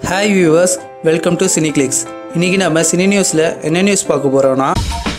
hi viewers welcome to Cine Clicks இன்றைக்கி நம்ம cine நியூஸில் என்ன நியூஸ் பார்க்க போகிறோன்னா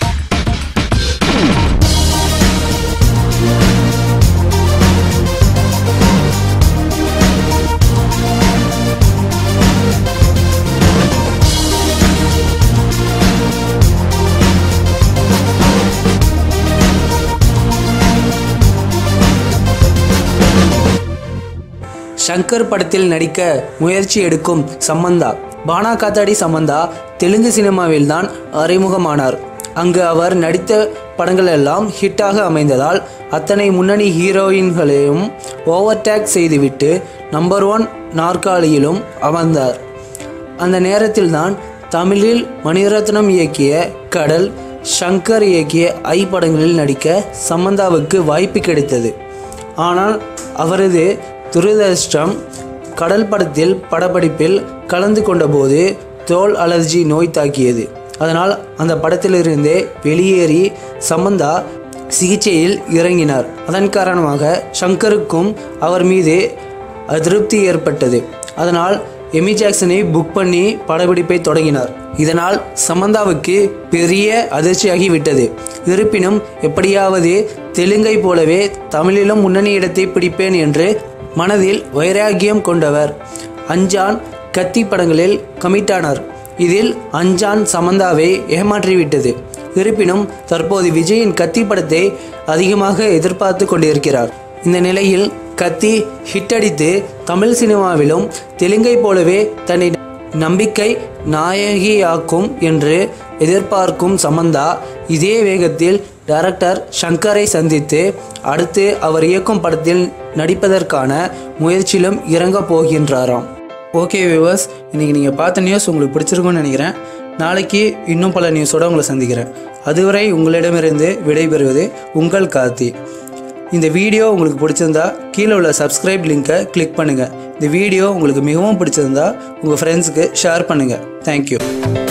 ஷங்கர் படத்தில் நடிக்க முயற்சி எடுக்கும் சம்மந்தா பானா காத்தாடி சம்மந்தா தெலுங்கு சினிமாவில் தான் அறிமுகமானார் அங்கு அவர் நடித்த படங்கள் எல்லாம் ஹிட்டாக அமைந்ததால் அத்தனை முன்னணி ஹீரோயின்களையும் ஓவர்டேக் செய்துவிட்டு நம்பர் ஒன் நாற்காலியிலும் அமர்ந்தார் அந்த நேரத்தில்தான் தமிழில் மணிரத்னம் இயக்கிய கடல் ஷங்கர் இயக்கிய ஐ படங்களில் நடிக்க சம்மந்தாவுக்கு வாய்ப்பு கிடைத்தது ஆனால் அவரது துரதிர்ஷ்டம் கடல் படத்தில் படப்பிடிப்பில் கலந்து கொண்டபோது தோல் அலர்ஜி நோய் தாக்கியது அதனால் அந்த படத்திலிருந்தே வெளியேறி சமந்தா சிகிச்சையில் இறங்கினார் அதன் காரணமாக ஷங்கருக்கும் அவர் மீது அதிருப்தி ஏற்பட்டது அதனால் எமி ஜாக்சனை புக் பண்ணி படப்பிடிப்பை தொடங்கினார் இதனால் சமந்தாவுக்கு பெரிய அதிர்ச்சியாகி விட்டது இருப்பினும் எப்படியாவது தெலுங்கை போலவே தமிழிலும் முன்னணி இடத்தை பிடிப்பேன் என்று மனதில் வைராகியம் கொண்டவர் அஞ்சான் கத்தி படங்களில் கமிட்டானார் இதில் அஞ்சான் சமந்தாவை ஏமாற்றிவிட்டது இருப்பினும் தற்போது விஜயின் கத்தி படத்தை அதிகமாக எதிர்பார்த்து கொண்டிருக்கிறார் இந்த நிலையில் கத்தி ஹிட் அடித்து தமிழ் சினிமாவிலும் தெலுங்கை போலவே தன்னை நம்பிக்கை நாயகியாக்கும் என்று எதிர்பார்க்கும் சமந்தா இதே வேகத்தில் டைரக்டர் ஷங்கரை சந்தித்து அடுத்து அவர் இயக்கும் படத்தில் நடிப்பதற்கான முயற்சியிலும் இறங்கப் போகின்றாராம் ஓகே வியூவர்ஸ் இன்றைக்கி நீங்கள் பார்த்த நியூஸ் உங்களுக்கு பிடிச்சிருக்கும்னு நினைக்கிறேன் நாளைக்கு இன்னும் பல நியூஸோடு உங்களை சந்திக்கிறேன் அதுவரை உங்களிடமிருந்து விடைபெறுவது உங்கள் கார்த்தி இந்த வீடியோ உங்களுக்கு பிடிச்சிருந்தா கீழே உள்ள சப்ஸ்கிரைப் லிங்கை கிளிக் பண்ணுங்கள் இந்த வீடியோ உங்களுக்கு மிகவும் பிடிச்சிருந்தா உங்கள் ஃப்ரெண்ட்ஸுக்கு ஷேர் பண்ணுங்கள் தேங்க்யூ